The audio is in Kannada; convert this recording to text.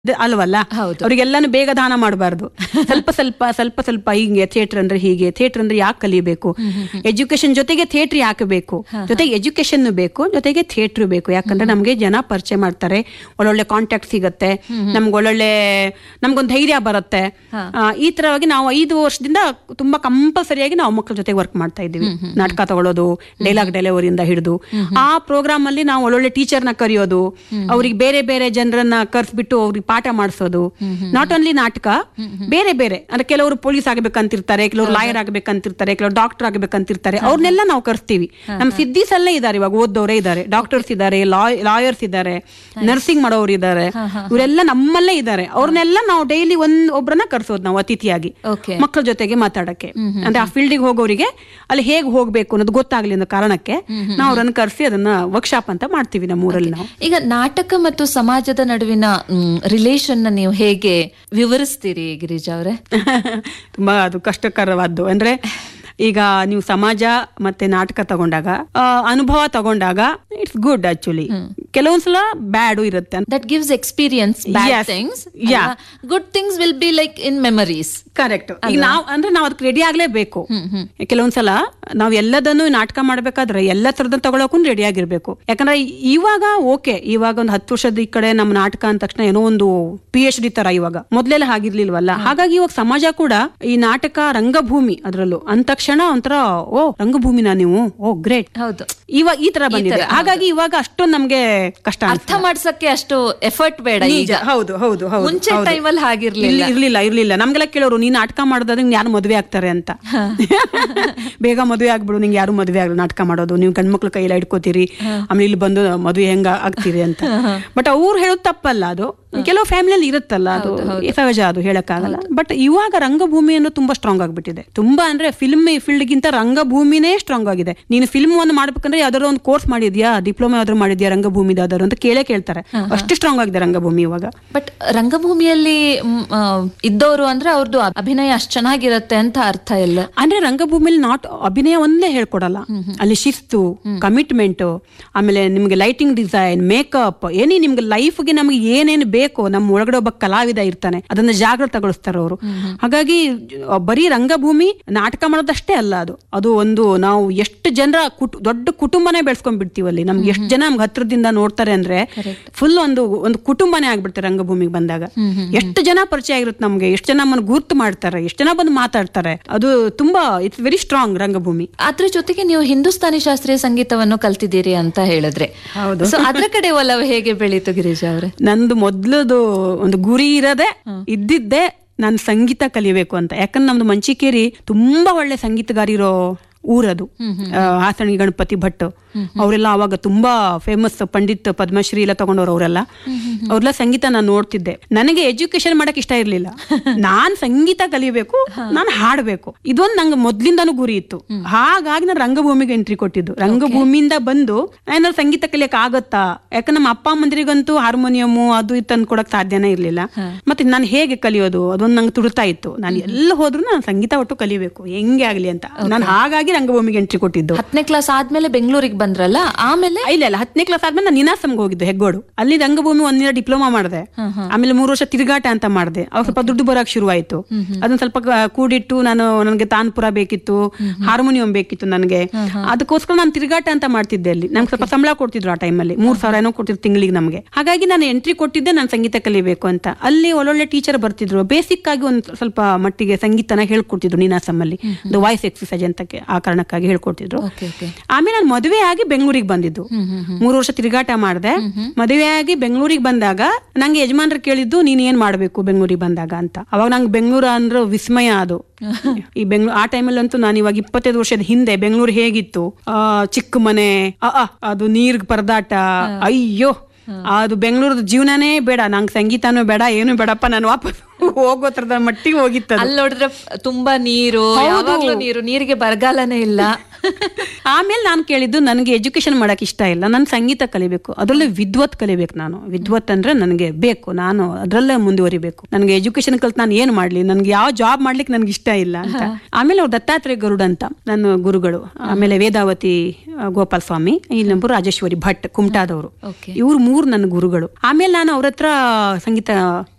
ದ- ಅಲ್ವಲ್ಲ ಹೌದು. ಅವ್ರಿಗೆಲ್ಲಾನು ಬೇಗ ದಾನ ಮಾಡಬಾರ್ದು ಸ್ವಲ್ಪ ಸ್ವಲ್ಪ ಸ್ವಲ್ಪ ಸ್ವಲ್ಪ ಹಿಂಗೆ ಥಿಯೇಟರ್ ಅಂದ್ರೆ ಹೀಗೆ ಥಿಯೇಟರ್ ಅಂದ್ರೆ ಯಾಕೆ ಕಲಿಬೇಕು ಎಜುಕೇಶನ್ ಜೊತೆಗೆ ಥಿಯೇಟರ್ ಯಾಕೆ ಬೇಕು ಜೊತೆಗೆ ಎಜುಕೇಶನ್ ಬೇಕು ಜೊತೆಗೆ ಥಿಯೇಟರ್ ಬೇಕು ಯಾಕಂದ್ರೆ ನಮ್ಗೆ ಜನ ಪರಿಚಯ ಮಾಡ್ತಾರೆ ಒಳ್ಳೊಳ್ಳೆ ಕಾಂಟ್ಯಾಕ್ಟ್ ಸಿಗತ್ತೆ ನಮ್ಗೆ ಒಳ್ಳೊಳ್ಳೆ ನಮ್ಗೊಂದು ಧೈರ್ಯ ಬರುತ್ತೆ ಆ, ಈ ತರವಾಗಿ ನಾವು ಐದು ವರ್ಷದಿಂದ ತುಂಬಾ ಕಂಪಲ್ಸರಿಯಾಗಿ ನಾವು ಮಕ್ಕಳ ಜೊತೆ ವರ್ಕ್ ಮಾಡ್ತಾ ಇದ್ದೀವಿ ನಾಟಕ ತಗೊಳ್ಳೋದು ಡೈಲಾಗ್ ಡೆಲಿವರಿಯಿಂದ ಹಿಡಿದು ಆ ಪ್ರೋಗ್ರಾಮ್ ಅಲ್ಲಿ ನಾವು ಒಳ್ಳೊಳ್ಳೆ ಟೀಚರ್ನ ಕರೆಯೋದು ಅವ್ರಿಗೆ ಬೇರೆ ಬೇರೆ ಜನರನ್ನ ಕರ್ಸ್ಬಿಟ್ಟು ಅವ್ರಿಗೆ ಪಾಠ ಮಾಡಿಸೋದು ನಾಟ್ ಓನ್ಲಿ ನಾಟಕ ಬೇರೆ ಬೇರೆ ಅಂದ್ರೆ ಕೆಲವರು ಪೊಲೀಸ್ ಆಗ್ಬೇಕಂತಿರ್ತಾರೆ ಕೆಲವರು ಲಾಯರ್ ಆಗ್ಬೇಕಂತಿರ್ತಾರೆ ಕೆಲವರು ಡಾಕ್ಟರ್ ಆಗ್ಬೇಕಂತಿರ್ತಾರೆ ಅವ್ರನ್ನೆಲ್ಲ ನಾವು ಕರ್ಸ್ತೀವಿ ನಮ್ಮ ಸಿದ್ದೀಸ್ ಅಲ್ಲೇ ಇದ್ದಾರೆ ಇವಾಗ ಓದೋರೇ ಇದ್ದಾರೆ ಡಾಕ್ಟರ್ಸ್ ಇದ್ದಾರೆ ಲಾಯರ್ಸ್ ಇದ್ದಾರೆ ನರ್ಸಿಂಗ್ ಮಾಡೋರು ಇದ್ದಾರೆ ಇವರೆಲ್ಲ ನಮ್ಮಲ್ಲೇ ಇದ್ದಾರೆ ಅವ್ರನ್ನೆಲ್ಲ ನಾವು ಡೈಲಿ ಒಂದ್ ಒಬ್ರನ್ನ ಕರ್ಸೋದು ನಾವು ಅತಿಥಿಯಾಗಿ ಓಕೆ ಮಕ್ಕಳ ಜೊತೆಗೆ ಮಾತಾಡಕ್ಕೆ ಅಂದ್ರೆ ಆ ಫೀಲ್ಡಿಗೆ ಹೋಗೋರಿಗೆ ಅಲ್ಲಿ ಹೇಗ್ ಹೋಗ್ಬೇಕು ಅನ್ನೋದು ಗೊತ್ತಾಗ್ಲಿ ಅನ್ನೋ ಕಾರಣಕ್ಕೆ ನಾವು ಅವ್ರನ್ನ ಕರ್ಸಿ ಅದನ್ನ ವರ್ಕ್ಶಾಪ್ ಅಂತ ಮಾಡ್ತೀವಿ ನಮ್ಮ ಊರಲ್ಲಿ ನಾವು ಈಗ ನಾಟಕ ಮತ್ತು ಸಮಾಜದ ನಡುವಿನ ರಿಲೇಶನ್ ನೀವು ಹೇಗೆ ವಿವರಿಸ್ತೀರಿ ಗಿರಿಜಾ ಅವರೇ ತುಂಬಾ ಅದು ಕಷ್ಟಕರವಾದ್ದು ಅಂದ್ರೆ ಈಗ ನೀವು ಸಮಾಜ ಮತ್ತೆ ನಾಟಕ ತಗೊಂಡಾಗ ಆ, ಅನುಭವ ತಗೊಂಡಾಗ ಇಟ್ಸ್ ಗುಡ್ ಆಕ್ಚುಲಿ ಕೆಲವೊಂದ್ಸಲ ಬ್ಯಾಡು ಇರುತ್ತೆ that gives experience bad Yes. Things Yeah. Good things will be like in memories correct ಈಗ ನಾವು ಅಂದ್ರೆ ನಾವು ಅದಕ್ಕೆ ರೆಡಿ ಆಗ್ಲೇಬೇಕು ಕೆಲವೊಂದ್ಸಲ ನಾವ್ ಎಲ್ಲದನ್ನು ನಾಟಕ ಮಾಡ್ಬೇಕಾದ್ರೆ ಎಲ್ಲ ತರದ ತಗೊಳಕ್ಕೂ ರೆಡಿ ಆಗಿರ್ಬೇಕು ಯಾಕಂದ್ರೆ ಇವಾಗ ಓಕೆ ಇವಾಗ ಒಂದು ಹತ್ತು ವರ್ಷದ ಈ ಕಡೆ ನಮ್ಮ ನಾಟಕ ಅಂದ ತಕ್ಷಣ ಏನೋ ಒಂದು ಪಿ ಎಚ್ ಡಿ ತರ ಇವಾಗ ಮೊದ್ಲೆಲ್ಲ ಹಾಗಿರ್ಲಿಲ್ವಲ್ಲ ಹಾಗಾಗಿ ಇವಾಗ ಸಮಾಜ ಕೂಡ ಈ ನಾಟಕ ರಂಗಭೂಮಿ ಅದ್ರಲ್ಲೂ ಅಂದ ತಕ್ಷಣ ಒಂಥರ ಓ ರಂಗಭೂಮಿನ ನೀವು ಓ ಗ್ರೇಟ್ ಹೌದು ಇವಾಗ ಈ ತರ ಬಂದಿದೆ ಹಾಗಾಗಿ ಇವಾಗ ಅಷ್ಟೊಂದು ನಮ್ಗೆ ಕಷ್ಟ ಅನ್ಸುತ್ತೆ. ಅರ್ಥ ಮಾಡ್ಸಕ್ಕೆ ಅಷ್ಟು ಎಫರ್ಟ್ ಬೇಡ ನಿಜ, ಈಗ ಹೌದು ಹೌದು ಹೌದು ಮುಂಚೆ ಹೌದು. ಟೈಮಲ್ಲಿ ಹಾಗಿರ್ಲಿಲ್ಲ ಇಲ್ಲಿ ಇರ್ಲಿಲ್ಲ ಇರ್ಲಿಲ್ಲ ನಮ್ಗೆಲ್ಲ ಕೇಳೋರು ನೀನ್ ನಾಟಕ ಮಾಡೋದಾದ್ರೆ ಯಾರು ಮದುವೆ ಆಗ್ತಾರೆ ಅಂತ ಬೇಗ ಮದುವೆ ಆಗ್ಬಿಡು ನಿಂಗೆ ಯಾರು ಮದುವೆ ಆಗಲ್ಲ ನಾಟಕ ಮಾಡೋದು ನೀವು ಗಂಡ್ಮಕ್ಳ ಕೈಯಲ್ಲಿ ಇಟ್ಕೋತೀರಿ ಆಮೇಲೆ ಇಲ್ಲಿ ಬಂದು ಮದುವೆ ಹೆಂಗ ಆಗ್ತೀರಿ ಅಂತ ಬಟ್ ಅವ್ರು ಹೇಳೋದು ತಪ್ಪಲ್ಲ ಅದು ಕೆಲವು ಫ್ಯಾಮಿಲಿಯಲ್ಲಿ ಇರುತ್ತಲ್ಲ ಅದು ಸಹಜ ಅದು ಹೇಳಕ್ಕಾಗಲ್ಲ ಬಟ್ ಇವಾಗ ರಂಗಭೂಮಿ ಅನ್ನೋದು ತುಂಬಾ ಸ್ಟ್ರಾಂಗ್ ಆಗ್ಬಿಟ್ಟಿದೆ ತುಂಬಾ ಅಂದ್ರೆ ಫಿಲ್ಮ್ ಫೀಲ್ಡ್ ಗಿಂತ ರಂಗಭೂಮಿನೇ ಸ್ಟ್ರಾಂಗ್ ಆಗಿದೆ ನೀನು ಫಿಲ್ಮ್ ಒಂದು ಮಾಡ್ಬೇಕಂದ್ರೆ ಯಾವ್ದಾದ್ರು ಒಂದು ಕೋರ್ಸ್ ಮಾಡಿದ್ಯಾ ಡಿಪ್ಲೊಮಾ ಯಾವ್ದಾದ್ರು ಮಾಡಿದ್ಯಾ ರಂಗಭೂಮಿ ಯಾವ್ದಾದ್ರು ಅಂತ ಕೇಳೇ ಕೇಳ್ತಾರೆ ಅಷ್ಟು ಸ್ಟ್ರಾಂಗ್ ಆಗಿದೆ ರಂಗಭೂಮಿ ಇವಾಗ ಬಟ್ ರಂಗಭೂಮಿಯಲ್ಲಿ ಮ್, ಆ, ಇದ್ದವರು ಅಂದ್ರೆ ಅವ್ರದ್ದು ಅಭಿನಯ ಅಷ್ಟ್ ಚೆನ್ನಾಗಿರತ್ತೆ ಅಂತ ಅರ್ಥ ಇಲ್ಲ ಅಂದ್ರೆ ರಂಗಭೂಮಿಲಿ ನಾಟ್ ಅಭಿನಯ ಒಂದೇ ಹೇಳ್ಕೊಡಲ್ಲ ಅಲ್ಲಿ ಶಿಸ್ತು ಕಮಿಟ್ಮೆಂಟ್ ಆಮೇಲೆ ನಿಮ್ಗೆ ಲೈಟಿಂಗ್ ಡಿಸೈನ್ ಮೇಕಪ್ ಏನೇ ನಿಮ್ಗೆ ಲೈಫ್ಗೆ ನಮ್ಗೆ ಏನೇನು ಬೇಕು ನಮ್ಮ ಒಳಗಡೆ ಒಬ್ಬ ಕಲಾವಿದ ಇರ್ತಾನೆ ಅದನ್ನ ಜಾಗೃತಗೊಳಿಸ್ತಾರೆ ಅವರು ಹಾಗಾಗಿ ಅಹ್, ಬರೀ ರಂಗಭೂಮಿ ನಾಟಕ ಮಾಡೋದಷ್ಟೇ ಅಲ್ಲ ಅದು ಅದು ಒಂದು ನಾವು ಎಷ್ಟು ಜನರ ಕುಟು ದೊಡ್ಡ ಕುಟುಂಬನೇ ಬೆಳೆಸ್ಕೊಂಡ್ಬಿಡ್ತೀವಿ ಅಲ್ಲಿ ನಮ್ಗೆ ಎಷ್ಟು ಜನ ನಮ್ಗೆ ಹತ್ರದಿಂದ ನೋಡ್ತಾರೆ ಅಂದ್ರೆ ಫುಲ್ ಒಂದು ಒಂದು ಕುಟುಂಬನೇ ಆಗ್ಬಿಡ್ತಾರೆ ರಂಗಭೂಮಿಗೆ ಬಂದಾಗ ಎಷ್ಟು ಜನ ಪರಿಚಯ ಆಗಿರುತ್ತೆ ನಮ್ಗೆ ಎಷ್ಟು ಜನ ನಮ್ಮನ್ನು ಗುರ್ತು ಮಾಡ್ತಾರೆ ಎಷ್ಟು ಜನ ಬಂದು ಮಾತಾಡ್ತಾರೆ ಅದು ತುಂಬಾ ಇಟ್ಸ್ ವೆರಿ ಸ್ಟ್ರಾಂಗ್ ರಂಗಭೂಮಿ ಅದ್ರ ಜೊತೆಗೆ ನೀವು ಹಿಂದೂಸ್ತಾನಿ ಶಾಸ್ತ್ರೀಯ ಸಂಗೀತವನ್ನು ಕಲ್ತಿದ್ದೀರಿ ಅಂತ ಹೇಳಿದ್ರೆ ಹೌದು. ಸೊ ಅದ್ರ ಕಡೆ ಒಲವು ಹೇಗೆ ಬೆಳೀತು ಗಿರೀಶ್ ಅವ್ರೆ ನಂದು ಮೊದ್ಲದು ಒಂದು ಗುರಿ ಇರದೆ ಇದ್ದಿದ್ದೆ ನಾನು ಸಂಗೀತ ಕಲಿಬೇಕು ಅಂತ ಯಾಕಂದ್ರೆ ನಮ್ದು ಮಂಚಿಕೇರಿ ತುಂಬಾ ಒಳ್ಳೆ ಸಂಗೀತಗಾರಿರೋ ಊರದು ಆ, ಹಾಸಣಿ ಗಣಪತಿ ಭಟ್ ಅವರೆಲ್ಲ ಅವಾಗ ತುಂಬಾ ಫೇಮಸ್ ಪಂಡಿತ್ ಪದ್ಮಶ್ರೀ ಎಲ್ಲ ತಗೊಂಡವ್ರು ಅವರೆಲ್ಲ ಅವ್ರೆಲ್ಲ ಸಂಗೀತ ನಾನು ನೋಡ್ತಿದ್ದೆ ನನಗೆ ಎಜುಕೇಶನ್ ಮಾಡಕ್ ಇಷ್ಟ ಇರ್ಲಿಲ್ಲ ನಾನ್ ಸಂಗೀತ ಕಲಿಬೇಕು ನಾನು ಹಾಡ್ಬೇಕು ಇದೊಂದು ನಂಗೆ ಮೊದ್ಲಿಂದಾನು ಗುರಿ ಇತ್ತು ಹಾಗಾಗಿ ನಾನು ರಂಗಭೂಮಿಗೆ ಎಂಟ್ರಿ ಕೊಟ್ಟಿದ್ದು ರಂಗಭೂಮಿಯಿಂದ ಬಂದು ಏನಾದ್ರು ಸಂಗೀತ ಕಲಿಯಕ್ ಆಗತ್ತಾ ಯಾಕಂದ್ರೆ ನಮ್ಮ ಅಪ್ಪ ಅಮ್ಮಂದಿರಿಗಂತೂ ಹಾರ್ಮೋನಿಯಮು ಅದು ಇದು ತಂದು ಕೊಡಕ್ ಸಾಧ್ಯನೇ ಇರ್ಲಿಲ್ಲ ಮತ್ತೆ ನಾನು ಹೇಗೆ ಕಲಿಯೋದು ಅದೊಂದು ನಂಗೆ ತುಡ್ತಾ ಇತ್ತು ನಾನು ಎಲ್ಲ ಹೋದ್ರು ನಾನು ಸಂಗೀತ ಒಟ್ಟು ಕಲಿಬೇಕು ಹೆಂಗೆ ಆಗ್ಲಿ ಅಂತ ನಾನು ಹಾಗಾಗಿ ರಂಗಭೂಮಿಗೆ ಎಂಟ್ರಿ ಕೊಟ್ಟಿದ್ದು ಹತ್ತನೇ ಕ್ಲಾಸ್ ಆದ್ಮೇಲೆ ಬೆಂಗಳೂರಿಗೆ ಬಂದ್ರಲ್ಲ ಆಮೇಲೆ ಇಲ್ಲ ಇಲ್ಲ ಹತ್ತನೇ ಕ್ಲಾಸ್ ಆದ್ಮೇಲೆ ನಾನು ನಿನಾಸಂಗೆ ಹೋಗಿದ್ದು ಹೆಗ್ಗೋಡು ಅಲ್ಲಿ ರಂಗಭೂಮಿ ಒಂದಿನ ಡಿಪ್ಲೊಮಾ ಮಾಡಿದೆ ಆಮೇಲೆ ಮೂರು ವರ್ಷ ತಿರುಗಾಟ ಅಂತ ಮಾಡಿದೆ ಅವಾಗ ಸ್ವಲ್ಪ ದುಡ್ಡು ಬರಕ್ ಶುರುವಾಯ್ತು ಅದನ್ನ ಸ್ವಲ್ಪ ಕ- ಕೂಡಿಟ್ಟು ನಾನು ನನಗೆ ತಾನ್ಪುರ ಬೇಕಿತ್ತು ಹಾರ್ಮೋನಿಯಂ ಬೇಕಿತ್ತು ನನಗೆ ಅದಕ್ಕೋಸ್ಕರ ನಾನು ತಿರುಗಾಟ ಅಂತ ಮಾಡ್ತಿದ್ದೆ ಅಲ್ಲಿ ನಂಗೆ ಸ್ವಲ್ಪ ಸಂಬಳ ಕೊಡ್ತಿದ್ರು ಆ ಟೈಮಲ್ಲಿ ಮೂರ್ ಸಾವಿರ ಏನೋ ಕೊಡ್ತಿದ್ರು ತಿಂಗಳಿಗೆ ನಮಗೆ ಹಾಗಾಗಿ ನಾನು ಎಂಟ್ರಿ ಕೊಟ್ಟಿದ್ದೆ ನಾನು ಸಂಗೀತ ಕಲಿಬೇಕು ಅಂತ ಅಲ್ಲಿ ಒಳ್ಳೊಳ್ಳೆ ಟೀಚರ್ ಬರ್ತಿದ್ರು ಬೇಸಿಕ್ ಆಗಿ ಒಂದು ಸ್ವಲ್ಪ ಮಟ್ಟಿಗೆ ಸಂಗೀತನ ಹೇಳ್ಕೊಡ್ತಿದ್ರು ನೀನಾಸಮ್ಮಲ್ಲಿ ಒಂದು ವಾಯ್ಸ್ ಎಕ್ಸಸೈಸ್ ಅಂತ ಆ ಕಾರಣಕ್ಕಾಗಿ ಹೇಳ್ಕೊಡ್ತಿದ್ರು ಓಕೆ ಓಕೆ ಆಮೇಲೆ ನಾನು ಮದುವೆ ಆಗಿ ಬೆಂಗಳೂರಿಗೆ ಬಂದಿದ್ದು ಮೂರು ವರ್ಷ ತಿರುಗಾಟ ಮಾಡಿದೆ ಮದುವೆ ಆಗಿ ಬೆಂಗಳೂರಿಗೆ ಬಂದಾಗ ನಂಗೆ ಯಜಮಾನ್ರು ಕೇಳಿದ್ದು ನೀನ್ ಏನ್ ಮಾಡ್ಬೇಕು ಬೆಂಗಳೂರಿಗೆ ಬಂದಾಗ ಅಂತ ಅವಾಗ ನಂಗೆ ಬೆಂಗಳೂರು ಅಂದ್ರೆ ವಿಸ್ಮಯ ಅದು ಈ ಬೆಂಗಳೂರು ಆ ಟೈಮಲ್ಲಂತೂ ನಾನು ಇವಾಗ ಇಪ್ಪತ್ತೈದು ವರ್ಷದ ಹಿಂದೆ ಬೆಂಗಳೂರು ಹೇಗಿತ್ತು ಆ ಚಿಕ್ಕ ಮನೆ ಅ, ಅ, ಅದು ನೀರ್ ಪರದಾಟ ಅಯ್ಯೋ ಅದು ಬೆಂಗಳೂರದ ಜೀವನನೇ ಬೇಡ ನಂಗೆ ಸಂಗೀತನೂ ಬೇಡ ಏನು ಬೇಡಪ್ಪ ನಾನು ವಾಪಸ್ ಹೋಗೋ ತರದ ಮಟ್ಟಿಗೆ ಹೋಗಿತ್ತು ಅದು. ಅಲ್ಲಿ ನೋಡಿದ್ರೆ ತುಂಬಾ ನೀರು ಯಾವಾಗ್ಲೂ ನೀರು ನೀರಿಗೆ ಬರಗಾಲನೇ ಇಲ್ಲ ಆಮೇಲೆ ನಾನು ಕೇಳಿದ್ದು ನನಗೆ ಎಜುಕೇಶನ್ ಮಾಡಕ್ ಇಷ್ಟ ಇಲ್ಲ ನಾನು ಸಂಗೀತ ಕಲಿಬೇಕು ಅದರಲ್ಲೇ ವಿದ್ವತ್ ಕಲಿಬೇಕು ನಾನು ವಿದ್ವತ್ ಅಂದ್ರೆ ನನಗೆ ಬೇಕು ನಾನು ಅದರಲ್ಲೇ ಮುಂದುವರಿಬೇಕು ನನಗೆ ಎಜುಕೇಶನ್ ಕಲ್ತ್ ನಾನು ಏನ್ ಮಾಡ್ಲಿ ನನ್ಗೆ ಯಾವ ಜಾಬ್ ಮಾಡ್ಲಿಕ್ಕೆ ನನ್ಗೆ ಇಷ್ಟ ಇಲ್ಲ ಅಂತ ಆಮೇಲೆ ಅವ್ರು ದತ್ತಾತ್ರೇಯ ಗರುಡ್ ಅಂತ ನನ್ನ ಗುರುಗಳು ಆಮೇಲೆ ವೇದಾವತಿ ಆ, ಗೋಪಾಲ್ ಸ್ವಾಮಿ ಇನ್ನೊಬ್ಬರು ರಾಜೇಶ್ವರಿ ಭಟ್ ಕುಮಟಾದವರು ಓಕೆ ಇವ್ರು ಮೂರು ನನ್ನ ಗುರುಗಳು ಆಮೇಲೆ ನಾನು ಅವ್ರ ಹತ್ರ ಸಂಗೀತ